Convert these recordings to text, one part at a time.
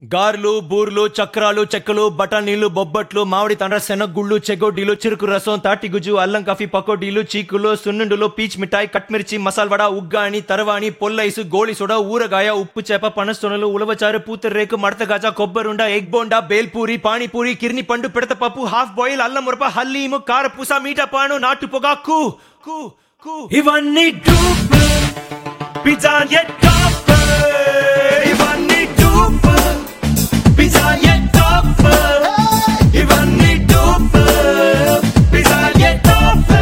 గార్లు బూర్లు చక్రాలు చెక్కలు బఠానీలు బొబ్బట్లు మామిడి తండ్ర శనగుళ్ళు చెగోడీలు చెరుకు రసం తాటిగుజ్జు అల్లం కాఫీ పకోడీలు చీకులు సున్నుండులు పీచ్ మిఠాయి కట్మిర్చి మసాల్వడ ఉగ్గాని తరవాణి పొల్లైసు గోళి సోడా ఊరగాయ ఉప్పు చేప పనస్తొనలు ఉలవచారు పూతరేకు మడతగాజ కొబ్బరుండ ఎగ్ బోండా బేల్పూరి పానీపూరి కిర్ని పండు పిడత పప్పు హాఫ్ బాయిల్ అల్లం మురప హల్లీము కారపూస మీట పాను నాటు పొగాకు కు కు ఇవన్నీ డూప్ పిజ్జా టాప్ ఇవన్నీ డూప్ పిజ్జా టాప్ ఇవన్నీ డూప్ పిజ్జా టాప్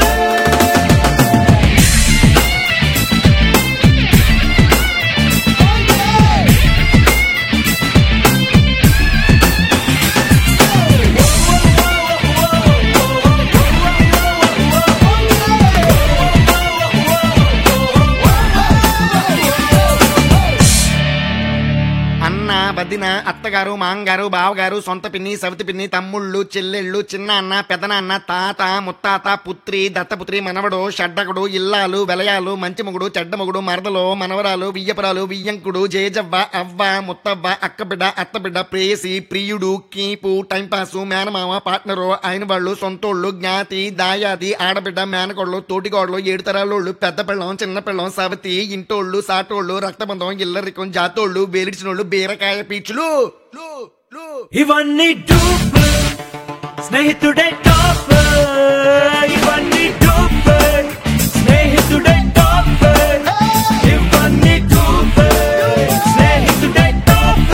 అన్న వదిన అత్తగారు మాంగారు బావగారు సొంత పిన్ని సవితి పిన్ని తమ్ముళ్ళు చెల్లెళ్ళు చిన్న అన్న పెదనాన్న తాత ముత్తాత పుత్రి దత్తపుత్రి మనవడు షడ్డకుడు ఇల్లాలు వెలయాలు మంచి మొగుడు చెడ్డమొగుడు మరదలు మనవరాలు వియ్యపురాలు వియ్యంకుడు జేజవ్వ అవ్వ ముత్తవ్వ అక్కబిడ్డ అత్తబిడ్డ ప్రేయసి ప్రియుడు కీపు టైంపాసు మేనమామ పార్ట్నరు అయిన వాళ్ళు సొంతోళ్ళు జ్ఞాతి దాయాది ఆడబిడ్డ మేనకోళ్ళు తోటికోళ్ళు ఏడు తరాలోళ్ళు పెద్ద పిల్లం చిన్న పిల్లం సవతి ఇంటోళ్ళు సాటోళ్ళు రక్తబంధం ఇల్లరికం జాతోళ్ళు వేలిడిచినోళ్ళు బీరకాయ పీచులు లు, లు. ఇవన్నీ డూప్ స్నేహితుడే టాప్ ఇవన్నీ డూప్ స్నేహితుడే టాప్ ఇవన్నీ డూప్ స్నేహితుడే టాప్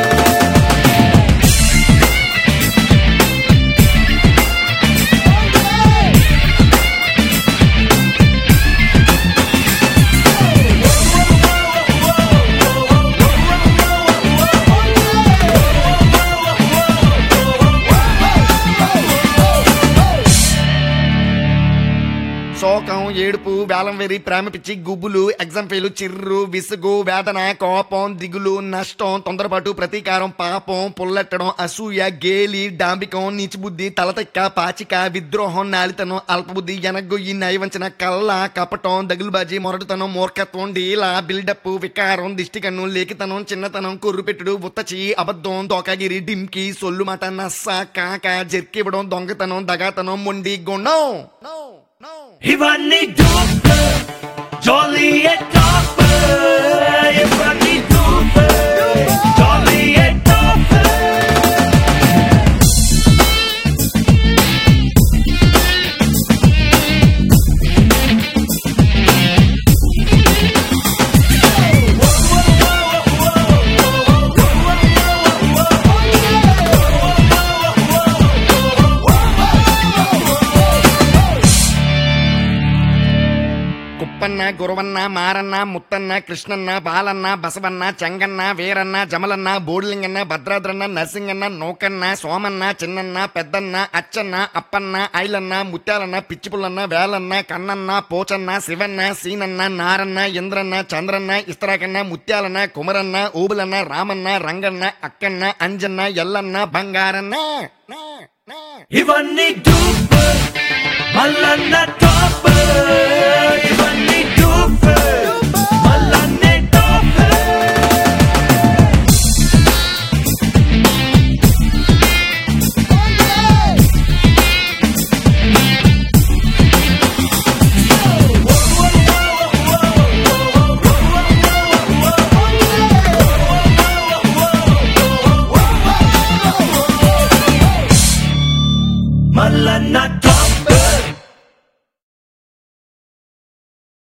శోకం ఏడుపు వేలం వెరి ప్రేమ పిచ్చి గుబులు ఎగ్జామ్ ఫెయిల్ చిర్రు విసుగు వేదన కోపం దిగులు నష్టం తొందరపాటు ప్రతీకారం పాపం పుల్లెట్టడం అసూయ గేలి డాంబికం నీచిబుద్ధి తలతెక్క పాచిక విద్రోహం నాలితనం అల్పబుద్ధి ఎనగొయ్యి నయవంచన కళ్ళ కపటం దగులుబాజీ మొరటుతనం మూర్ఖత్వం డీలా బిల్డప్ వికారం దిష్టికన్ను లేఖితనం చిన్నతనం కుర్రుపెట్టుడు ఉత్తచి అబద్ధం తోకగిరి డింకి సొల్లు మాట నస్స కాక జర్కివ్వడం దొంగతనం దగాతనం మొండి గుండం No, no. ఇవన్నీ డూప్ జాలీ టాప్ ఇవన్నీ డూప్ జాలీ టాప్ కుప్పన్న గురవన్న మారన్న ముత్తన్న కృష్ణన్న బాలన్న బసవన్న చెంగన్న వీరన్న జమలన్న బోడిలింగన్న భద్రాద్రన్న నరసింగన్న నూకన్న సోమన్న చిన్నన్న పెద్దన్న అచ్చన్న అప్పన్న ఐలన్న ముత్యాలన్న పిచ్చిపుల్లన్న వేలన్న కన్నన్న పోచన్న శివన్న సీనన్న నారన్న ఇంద్రన్న చంద్రన్న ఇస్తరాకన్న ముత్యాలన్న కుమరన్న ఊబులన్న రామన్న రంగన్న అక్కన్న అంజన్న ఎల్లన్న బంగారన్న నా, నా. ఇవన్నీ డూప్ మల్లన్న టాప్ ఇవన్నీ డూప్ మల్లన్నే టాప్ మల్లన్న టాప్